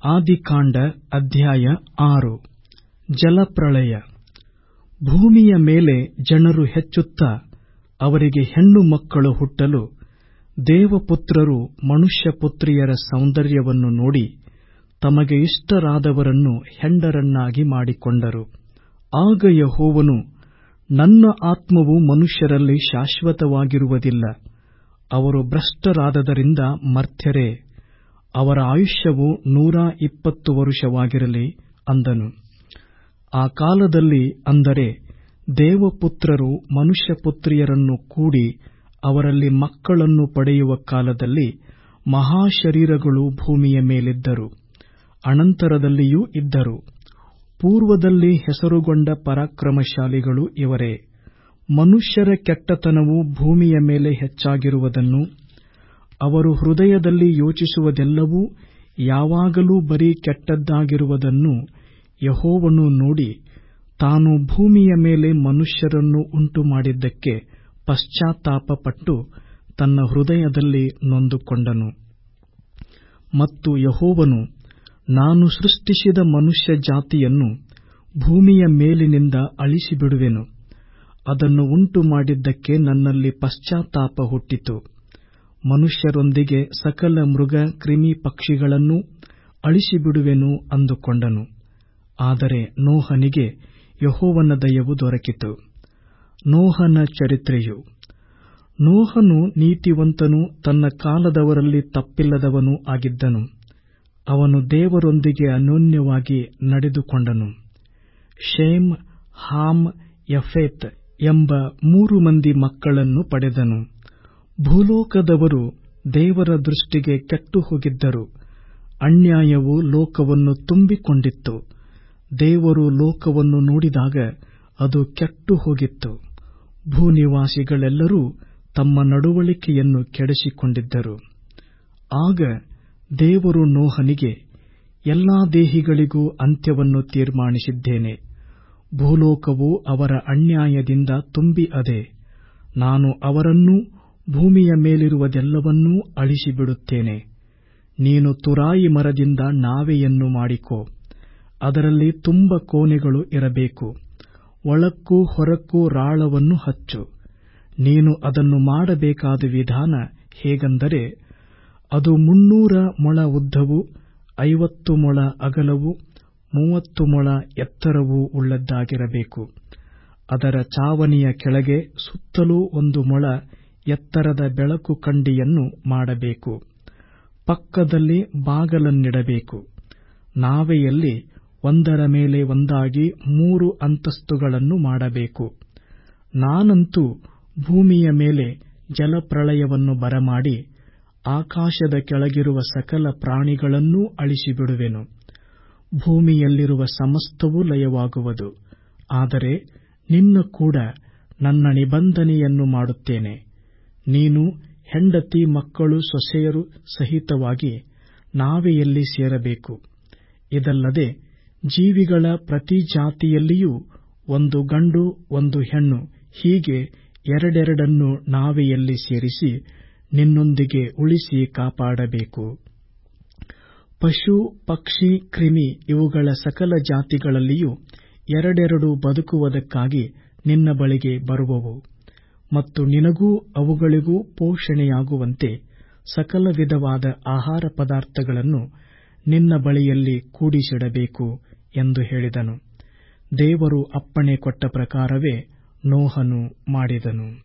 ಆದಿಕಾಂಡ ಅಧ್ಯಾಯ ಆರು ಜಲಪ್ರಳಯ ಭೂಮಿಯ ಮೇಲೆ ಜನರು ಹೆಚ್ಚುತ್ತಾ ಅವರಿಗೆ ಹೆಣ್ಣು ಮಕ್ಕಳು ಹುಟ್ಟಲು ದೇವಪುತ್ರರು ಮನುಷ್ಯಪುತ್ರಿಯರ ಸೌಂದರ್ಯವನ್ನು ನೋಡಿ ತಮಗೆ ಇಷ್ಟರಾದವರನ್ನು ಹೆಂಡರನ್ನಾಗಿ ಮಾಡಿಕೊಂಡರು ಆಗ ಯೆಹೋವನು ನನ್ನ ಆತ್ಮವು ಮನುಷ್ಯರಲ್ಲಿ ಶಾಶ್ವತವಾಗಿರುವುದಿಲ್ಲ ಅವರು ಭ್ರಷ್ಟರಾದದರಿಂದ ಮರ್ತ್ಯರೇ ಅವರ ಆಯುಷ್ಯವು ನೂರ ಇಪ್ಪತ್ತು ವರುಷವಾಗಿರಲಿ ಅಂದನು ಆ ಕಾಲದಲ್ಲಿ ಅಂದರೆ ದೇವಪುತ್ರರು ಮನುಷ್ಯಪುತ್ರಿಯರನ್ನು ಕೂಡಿ ಅವರಲ್ಲಿ ಮಕ್ಕಳನ್ನು ಪಡೆಯುವ ಕಾಲದಲ್ಲಿ ಮಹಾಶರೀರಗಳು ಭೂಮಿಯ ಮೇಲಿದ್ದರು ಅನಂತರದಲ್ಲಿಯೂ ಇದ್ದರು ಪೂರ್ವದಲ್ಲಿ ಹೆಸರುಗೊಂಡ ಪರಾಕ್ರಮಶಾಲಿಗಳು ಇವರೇ ಮನುಷ್ಯರ ಕೆಟ್ಟತನವು ಭೂಮಿಯ ಮೇಲೆ ಹೆಚ್ಚಾಗಿರುವುದನ್ನು ಅವರು ಹೃದಯದಲ್ಲಿ ಯೋಚಿಸುವುದೆಲ್ಲವೂ ಯಾವಾಗಲೂ ಬರೀ ಕೆಟ್ಟದ್ದಾಗಿರುವುದನ್ನು ಯೆಹೋವನು ನೋಡಿ ತಾನು ಭೂಮಿಯ ಮೇಲೆ ಮನುಷ್ಯರನ್ನು ಉಂಟುಮಾಡಿದ್ದಕ್ಕೆ ಪಶ್ಚಾತ್ತಾಪಪಟ್ಟು ತನ್ನ ಹೃದಯದಲ್ಲಿ ನೊಂದುಕೊಂಡನು ಮತ್ತು ಯೆಹೋವನು ನಾನು ಸೃಷ್ಟಿಸಿದ ಮನುಷ್ಯ ಜಾತಿಯನ್ನು ಭೂಮಿಯ ಮೇಲಿನಿಂದ ಅಳಿಸಿಬಿಡುವೆನು ಅದನ್ನು ಉಂಟುಮಾಡಿದ್ದಕ್ಕೆ ನನ್ನಲ್ಲಿ ಪಶ್ಚಾತ್ತಾಪ ಹುಟ್ಟಿತು ಮನುಷ್ಯರೊಂದಿಗೆ ಸಕಲ ಮೃಗ ಕ್ರಿಮಿ ಪಕ್ಷಿಗಳನ್ನೂ ಅಳಿಸಿಬಿಡುವೆನು ಅಂದುಕೊಂಡನು ಆದರೆ ನೋಹನಿಗೆ ಯೆಹೋವನ ದಯವು ದೊರಕಿತು ನೋಹನ ಚರಿತ್ರೆಯು ನೋಹನು ನೀತಿವಂತನೂ ತನ್ನ ಕಾಲದವರಲ್ಲಿ ತಪ್ಪಿಲ್ಲದವನೂ ಆಗಿದ್ದನು ಅವನು ದೇವರೊಂದಿಗೆ ಅನ್ಯೋನ್ಯವಾಗಿ ನಡೆದುಕೊಂಡನು ಶೇಮ್ ಹಾಮ್ ಯಫೇತ್ ಎಂಬ ಮೂರು ಮಂದಿ ಮಕ್ಕಳನ್ನು ಪಡೆದನು ಭೂಲೋಕದವರು ದೇವರ ದೃಷ್ಟಿಗೆ ಕೆಟ್ಟು ಹೋಗಿದ್ದರು ಅನ್ಯಾಯವು ಲೋಕವನ್ನು ತುಂಬಿಕೊಂಡಿತ್ತು ದೇವರು ಲೋಕವನ್ನು ನೋಡಿದಾಗ ಅದು ಕೆಟ್ಟು ಹೋಗಿತ್ತು ಭೂನಿವಾಸಿಗಳೆಲ್ಲರೂ ತಮ್ಮ ನಡವಳಿಕೆಯನ್ನು ಕೆಡಿಸಿಕೊಂಡಿದ್ದರು ಆಗ ದೇವರು ನೋಹನಿಗೆ ಎಲ್ಲಾ ದೇಹಿಗಳಿಗೂ ಅಂತ್ಯವನ್ನು ತೀರ್ಮಾನಿಸಿದ್ದೇನೆ ಭೂಲೋಕವು ಅವರ ಅನ್ಯಾಯದಿಂದ ತುಂಬಿ ಅದೆ ನಾನು ಅವರನ್ನೂ ಭೂಮಿಯ ಮೇಲಿರುವುದೆಲ್ಲವನ್ನೂ ಅಳಿಸಿಬಿಡುತ್ತೇನೆ ನೀನು ತುರಾಯಿ ಮರದಿಂದ ನಾವೆಯನ್ನು ಮಾಡಿಕೋ ಅದರಲ್ಲಿ ತುಂಬ ಕೋಣೆಗಳು ಇರಬೇಕು ಒಳಕ್ಕೂ ಹೊರಕ್ಕೂ ರಾಳವನ್ನು ಹಚ್ಚು ನೀನು ಅದನ್ನು ಮಾಡಬೇಕಾದ ವಿಧಾನ ಹೇಗೆಂದರೆ ಅದು ಮುನ್ನೂರ ಮೊಳ ಉದ್ದವೂ ಐವತ್ತು ಮೊಳ ಅಗಲವೂ ಮೂವತ್ತು ಮೊಳ ಎತ್ತರವೂ ಉಳ್ಳದ್ದಾಗಿರಬೇಕು ಅದರ ಚಾವಣಿಯ ಕೆಳಗೆ ಸುತ್ತಲೂ ಒಂದು ಮೊಳ ಎತ್ತರದ ಬೆಳಕು ಕಂಡಿಯನ್ನು ಮಾಡಬೇಕು ಪಕ್ಕದಲ್ಲಿ ಬಾಗಲನ್ನಿಡಬೇಕು ನಾವೆಯಲ್ಲಿ ಒಂದರ ಮೇಲೆ ಒಂದಾಗಿ ಮೂರು ಅಂತಸ್ತುಗಳನ್ನು ಮಾಡಬೇಕು ನಾನಂತೂ ಭೂಮಿಯ ಮೇಲೆ ಜಲಪ್ರಳಯವನ್ನು ಬರಮಾಡಿ ಆಕಾಶದ ಕೆಳಗಿರುವ ಸಕಲ ಪ್ರಾಣಿಗಳನ್ನೂ ಅಳಿಸಿಬಿಡುವೆನು ಭೂಮಿಯಲ್ಲಿರುವ ಸಮಸ್ತವೂ ಲಯವಾಗುವುದು ಆದರೆ ನಿನ್ನ ಕೂಡ ನನ್ನ ನಿಬಂಧನೆಯನ್ನು ಮಾಡುತ್ತೇನೆ ನೀನು ಹೆಂಡತಿ ಮಕ್ಕಳು ಸೊಸೆಯರು ಸಹಿತವಾಗಿ ನಾವೆಯಲ್ಲಿ ಸೇರಬೇಕು ಇದಲ್ಲದೆ ಜೀವಿಗಳ ಪ್ರತಿ ಜಾತಿಯಲ್ಲಿಯೂ ಒಂದು ಗಂಡು ಒಂದು ಹೆಣ್ಣು ಹೀಗೆ ಎರಡೆರಡನ್ನು ನಾವೆಯಲ್ಲಿ ಸೇರಿಸಿ ನಿನ್ನೊಂದಿಗೆ ಉಳಿಸಿ ಕಾಪಾಡಬೇಕು ಪಶು ಪಕ್ಷಿ ಕ್ರಿಮಿ ಇವುಗಳ ಸಕಲ ಜಾತಿಗಳಲ್ಲಿಯೂ ಎರಡೆರಡು ಬದುಕುವುದಕ್ಕಾಗಿ ನಿನ್ನ ಬಳಿಗೆ ಬರುವವು ಮತ್ತು ನಿನಗೂ ಅವುಗಳಿಗೂ ಪೋಷಣೆಯಾಗುವಂತೆ ಸಕಲ ವಿಧವಾದ ಆಹಾರ ಪದಾರ್ಥಗಳನ್ನು ನಿನ್ನ ಬಳಿಯಲ್ಲಿ ಕೂಡಿಸಿಡಬೇಕು ಎಂದು ಹೇಳಿದನು ದೇವರು ಅಪ್ಪಣೆ ಕೊಟ್ಟ ಪ್ರಕಾರವೇ ನೋಹನು ಮಾಡಿದನು